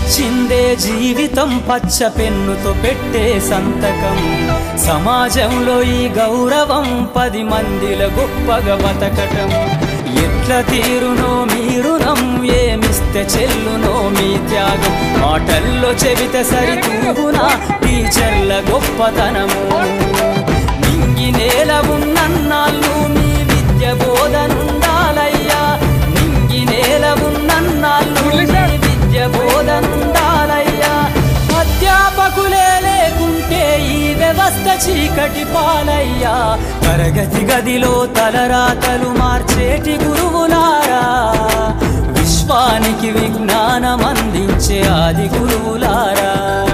ఇచ్చిందే జీవితం పచ్చ పెన్నుతో పెట్టే సంతకం సమాజంలో ఈ గౌరవం పది మందిల గొప్పగా బతకటం ఎట్ల తీరునో మీ రుణం ఏమిస్తే చెల్లునో మీ త్యాగం మాటల్లో చెబితే సరితూగునా టీచర్ల గొప్పతనము నింగి నేల ఉన్నన్నాళ్ళు మీ విద్య బోధనుండాలయ్యా నింగి నేల ఉన్నన్నాళ్ళు మీ విద్య బోధనుండాలయ్యా అధ్యాపకులే లేకుంటే ఈ వ్యవస్థ చీకటి పాలయ్యా తరగతి గదిలో తలరాతలు మార్చేటి గురువులారా విశ్వానికి విజ్ఞానం అందించే ఆది గురువులారా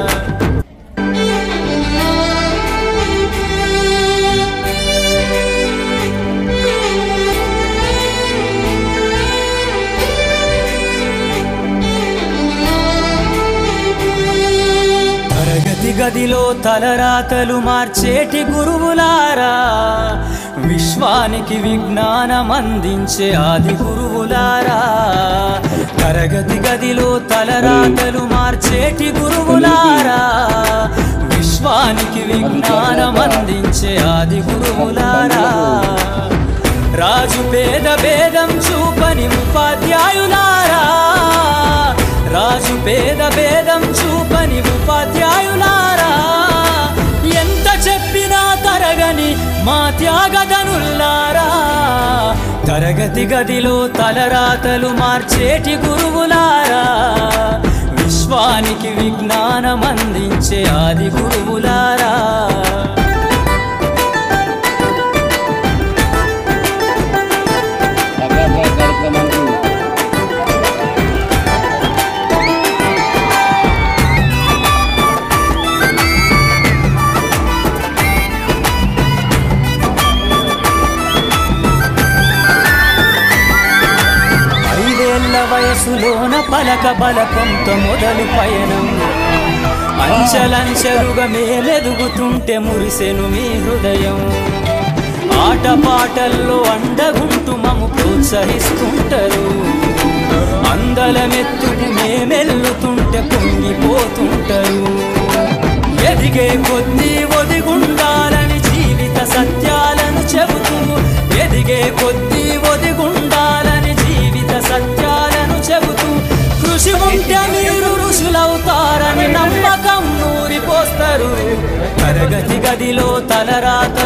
తరగతి గదిలో తలరాతలు మార్చేటి గురువులారా విశ్వానికి విజ్ఞానం అందించే ఆది గురువులారా తరగతి గదిలో తలరాతలు మార్చేటి గురువులారా విశ్వానికి విజ్ఞానం అందించే ఆది గురువులారా రాజు పేద భేదం చూపని ఉపాధ్యాయులారా రాజు పేద భేదం చూపని ఉపాధ్యాయులారా ఎంత చెప్పినా తరగని మా త్యాగదనుల్లారా తరగతి గదిలో తలరాతలు మార్చేటి గురువులారా విశ్వానికి విజ్ఞానం అందించే ఆది గురువులారా అగ్రభాగ కార్యక్రమానికి ఐదేళ్ల వయసులోన పలక బలపంతో మొదలు పయనం అంచలంచెలుగా మేలెదుగుతుంటే మురిసెను మీ హృదయం ఆట పాటల్లో అండగుంటూ మము ప్రోత్సహిస్తుంటారు అందలమెత్తుకు మేమెల్లుతుంటే పొంగిపోతుంటారు ఎదిగే కొద్దీ ఒదిగుండాలని జీవిత సత్యాలను చెబుతూ ఎదిగే కొద్దీ ఒదిగుండాలని జీవిత సత్యాలను చెబుతూ కృషి ఉంటే మీరు ఋషులవుతారని నమ్మకం నూరిపోస్తారు తరగతి గదిలో తలరాత